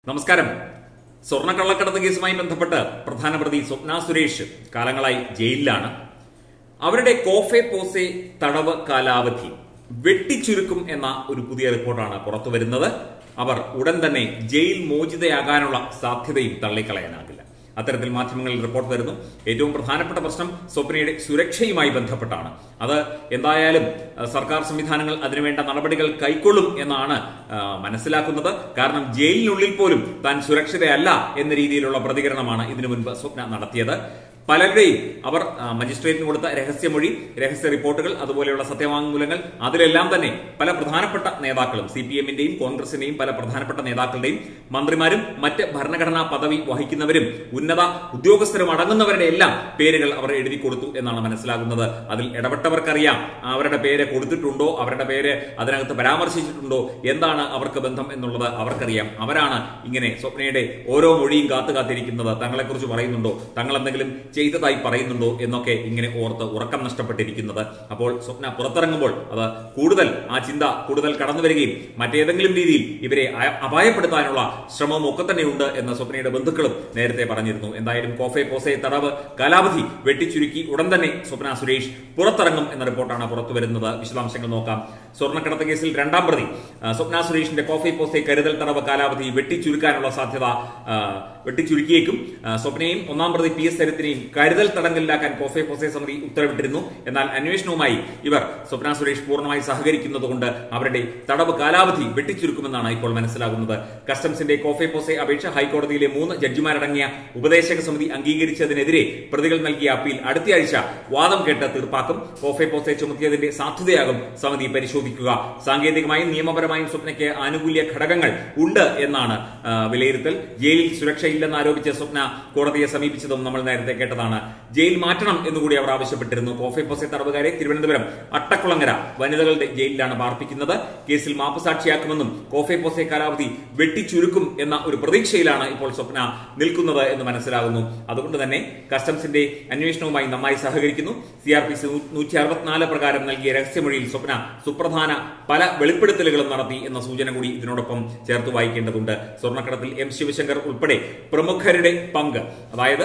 നമസ്കാരം സ്വർണ്ണക്കള്ളക്കടത്ത് കേസുമായി ബന്ധപ്പെട്ട് പ്രധാന പ്രതി സ്വപ്ന സുരേഷ് കാലങ്ങളായി ജയിലിലാണ് അവരുടെ കോഫെ പോസെ തടവ് കാലാവധി വെട്ടിച്ചുരുക്കും എന്ന ഒരു പുതിയ റിപ്പോർട്ടാണ് പുറത്തുവരുന്നത് അവർ ഉടൻ തന്നെ ജയിൽ മോചിതയാകാനുള്ള സാധ്യതയും തള്ളിക്കളയാനാകില്ല അത്തരത്തിൽ മാധ്യമങ്ങളിൽ റിപ്പോർട്ട് വരുന്നു ഏറ്റവും പ്രധാനപ്പെട്ട പ്രശ്നം സ്വപ്നയുടെ സുരക്ഷയുമായി ബന്ധപ്പെട്ടാണ് അത് എന്തായാലും അഹ് സർക്കാർ സംവിധാനങ്ങൾ അതിനുവേണ്ട നടപടികൾ കൈക്കൊള്ളും എന്നാണ് അഹ് മനസ്സിലാക്കുന്നത് കാരണം ജയിലിനുള്ളിൽ പോലും താൻ സുരക്ഷിതയല്ല എന്ന രീതിയിലുള്ള പ്രതികരണമാണ് ഇതിനു മുൻപ് സ്വപ്ന നടത്തിയത് പലരുടെയും അവർ ആ, മജിസ്ട്രേറ്റിന് കൊടുത്ത രഹസ്യമൊഴി രഹസ്യ റിപ്പോർട്ടുകൾ അതുപോലെയുള്ള സത്യവാങ്മൂലങ്ങൾ അതിലെല്ലാം തന്നെ പല പ്രധാനപ്പെട്ട നേതാക്കളും സി പി എമ്മിന്റെയും കോൺഗ്രസിന്റെയും പല പ്രധാനപ്പെട്ട നേതാക്കളുടെയും മന്ത്രിമാരും മറ്റ് ഭരണഘടനാ പദവി വഹിക്കുന്നവരും ഉന്നത ഉദ്യോഗസ്ഥരും അടങ്ങുന്നവരുടെ എല്ലാം പേരുകൾ അവർ എഴുതി കൊടുത്തു എന്നാണ് മനസ്സിലാകുന്നത് അതിൽ ഇടപെട്ടവർക്കറിയാം അവരുടെ പേര് കൊടുത്തിട്ടുണ്ടോ അവരുടെ പേര് അതിനകത്ത് പരാമർശിച്ചിട്ടുണ്ടോ എന്താണ് അവർക്ക് ബന്ധം എന്നുള്ളത് അവർക്കറിയാം അവരാണ് ഇങ്ങനെ സ്വപ്നയുടെ ഓരോ മൊഴിയും കാത്തു കാത്തിരിക്കുന്നത് തങ്ങളെക്കുറിച്ച് പറയുന്നുണ്ടോ തങ്ങൾ എന്തെങ്കിലും ചെയ്തതായി പറയുന്നുണ്ടോ എന്നൊക്കെ ഇങ്ങനെ ഓർത്ത് ഉറക്കം നഷ്ടപ്പെട്ടിരിക്കുന്നത് അപ്പോൾ സ്വപ്ന പുറത്തിറങ്ങുമ്പോൾ അത് കൂടുതൽ ആ ചിന്ത കൂടുതൽ കടന്നു വരികയും മറ്റേതെങ്കിലും രീതിയിൽ ഇവരെ അയ- അപായപ്പെടുത്താനുള്ള ശ്രമവും ഒക്കെ തന്നെയുണ്ട് എന്ന് സ്വപ്നയുടെ ബന്ധുക്കളും നേരത്തെ പറഞ്ഞിരുന്നു എന്തായാലും കോഫെ പോസെ തടവ് കാലാവധി വെട്ടിച്ചുരുക്കി ഉടൻ തന്നെ സ്വപ്ന സുരേഷ് പുറത്തിറങ്ങും എന്ന റിപ്പോർട്ടാണ് പുറത്തു വരുന്നത് വിശദാംശങ്ങൾ നോക്കാം സ്വർണ്ണക്കടത്ത് കേസിൽ രണ്ടാം പ്രതി ആ, സ്വപ്ന സുരേഷിന്റെ കോഫെ പോസെ കരുതൽ തടവ് കാലാവധി വെട്ടിച്ചുരുക്കാനുള്ള സാധ്യത ആ, വെട്ടിച്ചുരുക്കിയേക്കും ആ, സ്വപ്നയും ഒന്നാം പ്രതി പി എസ് സരിത്തിനെയും കരുതൽ തടങ്കലിലാക്കാൻ കോഫെ പോസെ സമിതി ഉത്തരവിട്ടിരുന്നു എന്നാൽ അന്വേഷണവുമായി ഇവർ സ്വപ്ന സുരേഷ് പൂർണ്ണമായി സഹകരിക്കുന്നതുകൊണ്ട് അവരുടെ തടവ് കാലാവധി വെട്ടിച്ചുരുക്കുമെന്നാണ് ഇപ്പോൾ മനസ്സിലാകുന്നത് കസ്റ്റംസിന്റെ കോഫെ പോസെ അപേക്ഷ ഹൈക്കോടതിയിലെ മൂന്ന് ജഡ്ജിമാരടങ്ങിയ ഉപദേശക സമിതി അംഗീകരിച്ചതിനെതിരെ പ്രതികൾ നൽകിയ അപ്പീൽ അടുത്തയാഴ്ച വാദം കേട്ട് തീർപ്പാക്കും കോഫെ പോസെ ചുമത്തിയതിന്റെ സാധ്യതയാകും സമിതി പരിശോധിക്കുക സാങ്കേതികമായും നിയമപരമായും സ്വപ്നയ്ക്ക് ആനുകൂല്യ ഘടകങ്ങൾ ഉണ്ട് എന്നാണ് ആ, വിലയിരുത്തൽ ജയിലിൽ സുരക്ഷയില്ലെന്ന് ആരോപിച്ച് സ്വപ്ന കോടതിയെ സമീപിച്ചതും നമ്മൾ നേരത്തെ കേട്ടതാണ് ജയിൽ മാറ്റണം എന്നുകൂടി അവർ ആവശ്യപ്പെട്ടിരുന്നു കോഫെ പോസെ തടവുകാരെ തിരുവനന്തപുരം അട്ടക്കുളങ്ങര വനിതകളുടെ ജയിലിലാണ് പാർപ്പിക്കുന്നത് കേസിൽ മാപ്പുസാക്ഷിയാക്കുമെന്നും കോഫെ പോസെ കാലാവധി വെട്ടിച്ചുരുക്കും എന്ന ഒരു പ്രതീക്ഷയിലാണ് ഇപ്പോൾ സ്വപ്ന നിൽക്കുന്നത് എന്ന് മനസ്സിലാകുന്നു അതുകൊണ്ട് തന്നെ കസ്റ്റംസിന്റെ അന്വേഷണവുമായി നന്നായി സഹകരിക്കുന്നു സി ആർ പി സി നൂറ്റി അറുപത്തിനാല് പ്രകാരം നൽകിയ രഹസ്യമൊഴിയിൽ സ്വപ്ന സുപ്രധാന പല വെളിപ്പെടുത്തലുകളും നടത്തി എന്ന സൂചന കൂടി ഇതിനോടൊപ്പം ചേർത്ത് വായിക്കേണ്ടതുണ്ട് സ്വർണ്ണക്കടത്തിൽ എം ശിവശങ്കർ ഉൾപ്പെടെ പ്രമുഖരുടെ പങ്ക് അതായത്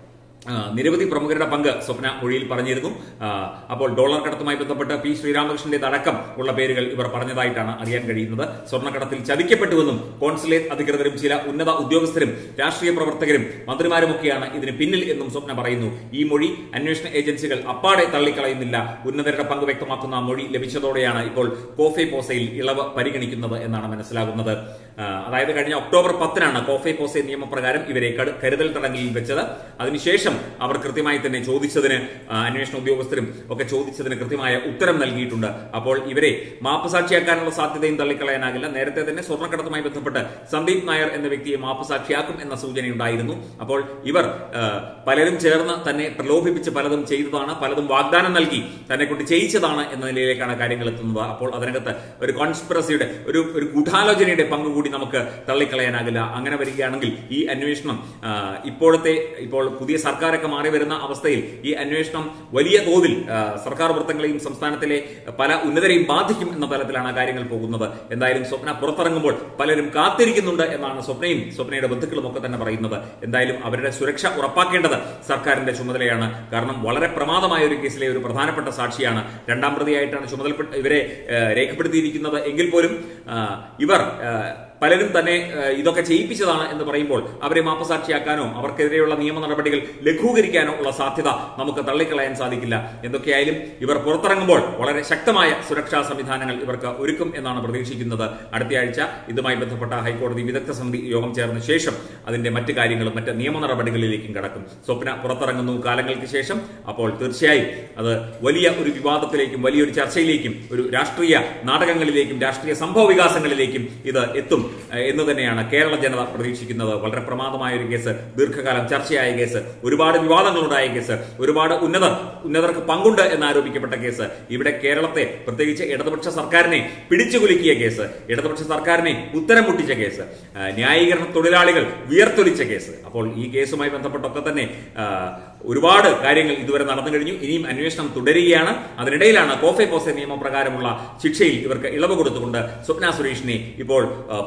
ആ, നിരവധി പ്രമുഖരുടെ പങ്ക് സ്വപ്ന മൊഴിയിൽ പറഞ്ഞിരുന്നു ആ, അപ്പോൾ ഡോളർ കടത്തുമായി ബന്ധപ്പെട്ട് പി ശ്രീരാമകൃഷ്ണന്റെ അടക്കം ഉള്ള പേരുകൾ ഇവർ പറഞ്ഞതായിട്ടാണ് അറിയാൻ കഴിയുന്നത് സ്വർണ്ണക്കടത്തിൽ ചതിക്കപ്പെട്ടുവെന്നും കോൺസുലേറ്റ് അധികൃതരും ചില ഉന്നത ഉദ്യോഗസ്ഥരും രാഷ്ട്രീയ പ്രവർത്തകരും മന്ത്രിമാരുമൊക്കെയാണ് ഇതിന് പിന്നിൽ എന്നും സ്വപ്ന പറയുന്നു ഈ മൊഴി അന്വേഷണ ഏജൻസികൾ അപ്പാടെ തള്ളിക്കളയുന്നില്ല ഉന്നതരുടെ പങ്ക് വ്യക്തമാക്കുന്ന മൊഴി ലഭിച്ചതോടെയാണ് ഇപ്പോൾ കോഫെ പോസയിൽ ഇളവ് പരിഗണിക്കുന്നത് എന്നാണ് മനസ്സിലാകുന്നത് ആ, അതായത് കഴിഞ്ഞ ഒക്ടോബർ പത്തിനാണ് കോഫെ പോസെ നിയമപ്രകാരം ഇവരെ കട- കരുതൽ തടങ്കലിൽ വെച്ചത് അതിനുശേഷം അവർ കൃത്യമായി തന്നെ ചോദിച്ചതിന് ആ, അന്വേഷണ ഉദ്യോഗസ്ഥരും ഒക്കെ ചോദിച്ചതിന് കൃത്യമായ ഉത്തരം നൽകിയിട്ടുണ്ട് അപ്പോൾ ഇവരെ മാപ്പുസാക്ഷിയാക്കാനുള്ള സാധ്യതയും തള്ളിക്കളയാനാകില്ല നേരത്തെ തന്നെ സ്വർണ്ണക്കടത്തുമായി ബന്ധപ്പെട്ട് സന്ദീപ് നായർ എന്ന വ്യക്തിയെ മാപ്പുസാക്ഷിയാക്കും എന്ന സൂചനയുണ്ടായിരുന്നു അപ്പോൾ ഇവർ ആ, പലരും ചേർന്ന് തന്നെ പ്രലോഭിപ്പിച്ച് പലതും ചെയ്തതാണ് പലതും വാഗ്ദാനം നൽകി തന്നെ കൊണ്ട് ചെയ്യിച്ചതാണ് എന്ന നിലയിലേക്കാണ് കാര്യങ്ങൾ എത്തുന്നത് അപ്പോൾ അതിനകത്ത് ഒരു കോൺസ്പിറസിയുടെ ഒരു ഒരു ഗൂഢാലോചനയുടെ പങ്ക് കൂടി നമുക്ക് തള്ളിക്കളയാനാകില്ല അങ്ങനെ വരികയാണെങ്കിൽ ഈ അന്വേഷണം ആ, ഇപ്പോഴത്തെ ഇപ്പോൾ പുതിയ സർക്കാരൊക്കെ മാറി വരുന്ന അവസ്ഥയിൽ ഈ അന്വേഷണം വലിയ തോതിൽ ആ, സർക്കാർ വൃത്തങ്ങളെയും സംസ്ഥാനത്തിലെ പല ഉന്നതരെയും ബാധിക്കും എന്ന തലത്തിലാണ് കാര്യങ്ങൾ പോകുന്നത് എന്തായാലും സ്വപ്ന പുറത്തിറങ്ങുമ്പോൾ പലരും കാത്തിരിക്കുന്നുണ്ട് എന്നാണ് സ്വപ്നയും സ്വപ്നയുടെ ബന്ധുക്കളും ഒക്കെ തന്നെ പറയുന്നത് എന്തായാലും അവരുടെ സുരക്ഷ ഉറപ്പാക്കേണ്ടത് സർക്കാരിന്റെ ചുമതലയാണ് കാരണം വളരെ പ്രമാദമായ ഒരു കേസിലെ ഒരു പ്രധാനപ്പെട്ട സാക്ഷിയാണ് രണ്ടാം പ്രതിയായിട്ടാണ് ചുമതലപ്പെട്ട ഇവരെ ആ, രേഖപ്പെടുത്തിയിരിക്കുന്നത് എങ്കിൽ പോലും ആ, ഇവർ ആ, പലരും തന്നെ ആ, ഇതൊക്കെ ചെയ്യിപ്പിച്ചതാണ് എന്ന് പറയുമ്പോൾ അവരെ മാപ്പസാക്ഷിയാക്കാനോ അവർക്കെതിരെയുള്ള നിയമ നടപടികൾ ലഘൂകരിക്കാനോ ഉള്ള സാധ്യത നമുക്ക് തള്ളിക്കളയാൻ സാധിക്കില്ല എന്തൊക്കെയായാലും ഇവർ പുറത്തിറങ്ങുമ്പോൾ വളരെ ശക്തമായ സുരക്ഷാ സംവിധാനങ്ങൾ ഇവർക്ക് ഒരുക്കും എന്നാണ് പ്രതീക്ഷിക്കുന്നത് അടുത്തയാഴ്ച ഇതുമായി ബന്ധപ്പെട്ട ഹൈക്കോടതി വിദഗ്ധ സമിതി യോഗം ചേർന്ന ശേഷം അതിന്റെ മറ്റു കാര്യങ്ങളും മറ്റ് നിയമ നടപടികളിലേക്കും കടക്കും സ്വപ്ന പുറത്തിറങ്ങുന്നു കാലങ്ങൾക്ക് ശേഷം അപ്പോൾ തീർച്ചയായും അത് വലിയ ഒരു വിവാദത്തിലേക്കും വലിയൊരു ചർച്ചയിലേക്കും ഒരു രാഷ്ട്രീയ നാടകങ്ങളിലേക്കും രാഷ്ട്രീയ സംഭവ വികാസങ്ങളിലേക്കും ഇത് എത്തും ഏഹ്, എന്ന് തന്നെയാണ് കേരള ജനത പ്രതീക്ഷിക്കുന്നത് വളരെ പ്രമാദമായ ഒരു കേസ് ദീർഘകാലം ചർച്ചയായ കേസ് ഒരുപാട് വിവാദങ്ങളുണ്ടായ കേസ് ഒരുപാട് ഉന്നതർ ഉന്നതർക്ക് പങ്കുണ്ട് എന്ന് ആരോപിക്കപ്പെട്ട കേസ് ഇവിടെ കേരളത്തെ പ്രത്യേകിച്ച് ഇടതുപക്ഷ സർക്കാരിനെ പിടിച്ചുകുലുക്കിയ കേസ് ഇടതുപക്ഷ സർക്കാരിനെ ഉത്തരം മുട്ടിച്ച കേസ് ആ, ന്യായീകരണ തൊഴിലാളികൾ വിയർത്തൊലിച്ച കേസ് അപ്പോൾ ഈ കേസുമായി ബന്ധപ്പെട്ടൊക്കെ തന്നെ ആ, ഒരുപാട് കാര്യങ്ങൾ ഇതുവരെ നടന്നു കഴിഞ്ഞു ഇനിയും അന്വേഷണം തുടരുകയാണ് അതിനിടയിലാണ് കോഫെ പോസെ നിയമപ്രകാരമുള്ള ശിക്ഷയിൽ ഇവർക്ക് ഇളവ് കൊടുത്തുകൊണ്ട് സ്വപ്ന സുരേഷിനെ ഇപ്പോൾ ആ,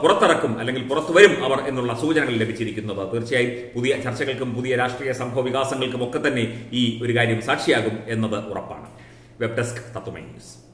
പുറത്തിറക്കും അല്ലെങ്കിൽ പുറത്തു വരും അവർ എന്നുള്ള സൂചനകൾ ലഭിച്ചിരിക്കുന്നത് തീർച്ചയായും പുതിയ ചർച്ചകൾക്കും പുതിയ രാഷ്ട്രീയ സംഭവ വികാസങ്ങൾക്കും ഒക്കെ തന്നെ ഈ ഒരു കാര്യം സാക്ഷിയാകും എന്നത് ഉറപ്പാണ് വെബ് ഡെസ്ക് തത്വമൈ ന്യൂസ്